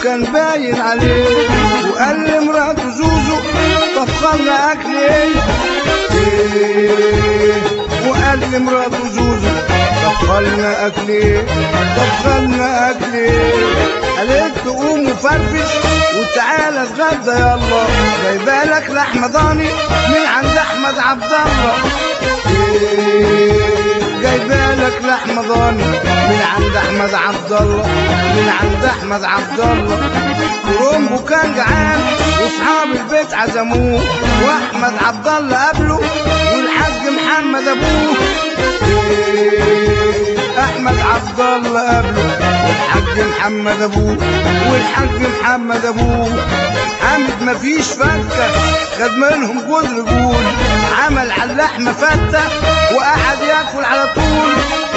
وكان باين عليه وقال لمراته زوزو طبخلنا اكل ايه إيه. وقال لمراته زوزو طبخلنا اكل ايه طبخلنا اكل ايه قالت له قوم وفرفش وتعالى اتغدى يلا جايبالك لحمه ضاني من عند احمد عبد الله إيه. جايبالك لحمه ضاني من عند احمد عبد الله من عند احمد عبد الله كرومبو كان جعان واصحاب البيت عزموه واحمد عبد الله قابله والحاج محمد ابوه إيه. احمد عبد الله قابله والحاج محمد ابوه والحاج محمد ابوه حامد مفيش فكه خد منهم جوز رجول عمل على اللحمه فته وقعد ياكل على طول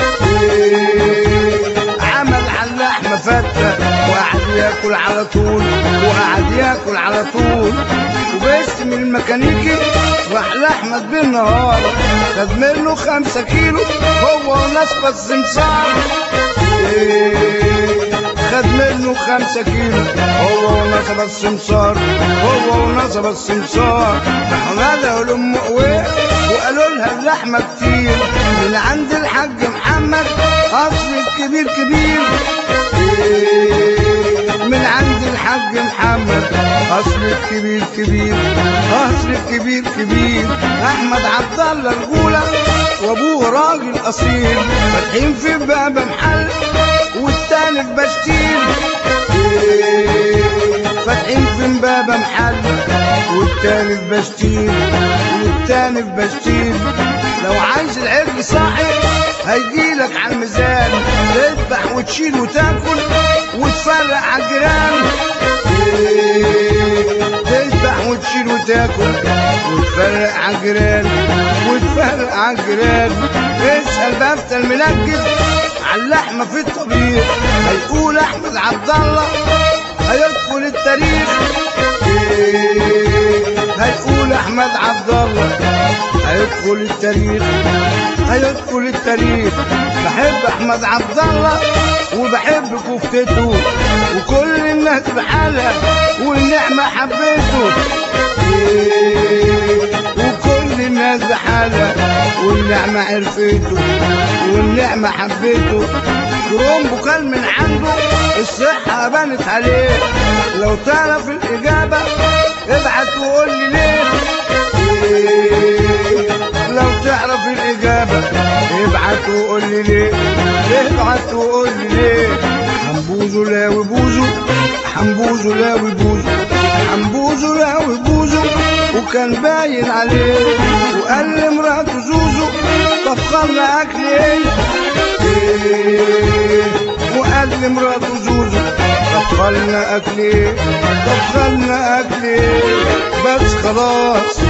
إيه. عمل على اللحمه فته وقعد ياكل على طول وقعد ياكل على طول وباسم الميكانيكي راح لاحمد بالنهار خد منه خمسة كيلو هو ونصف السمسار إيه. خد منه خمسة كيلو هو ونصب السمسار هو ونصب السمسار راحوا نادوا لأم قويه وقالوا لها اللحمة كتير من عند الحاج محمد أصل الكبير كبير إيه. من عند الحاج محمد أصل الكبير كبير أصل الكبير كبير أحمد عبد الله الغولة وأبوه راجل أصيل فاتحين في باب محل والتاني في بشتيل إيه. فاتحين في باب محل والتاني في بشتيل والتاني في بشتيل لو عايز العرق صاحي هيجيلك على الميزان تذبح وتشيل وتاكل وتفرق على الجيران إيه. تذبح وتشيل وتاكل وتفرق على الجيران وتفرق على الجيران اسال بفتة المنجد على اللحمة في الطبيخ هيقول احمد عبد الله هيدخل التاريخ إيه. هيقول احمد عبد الله هيدخل التاريخ هيدخل التاريخ بحب احمد عبد الله وبحب كفتته وكل الناس بحالها والنعمة حبيته إيه. وكل الناس بحالها والنعمة عرفته والنعمة حبيته كرومبو كان من عنده الصحة بانت عليه لو تعرف الإجابة ابعت وقول لي ليه إيه. لو تعرف الإجابة ابعت وقول لي ليه ابعت وقول لي ليه حنبوزو لاوي بوزو حنبوزو لاوي بوزو حنبوزو لاوي بوزو وكان باين عليه وقال لمراته زوزو طبخلنا أكل إيه إيه. وقال لمراته زوزو طبخلنا أكل إيه طبخلنا أكل إيه بس خلاص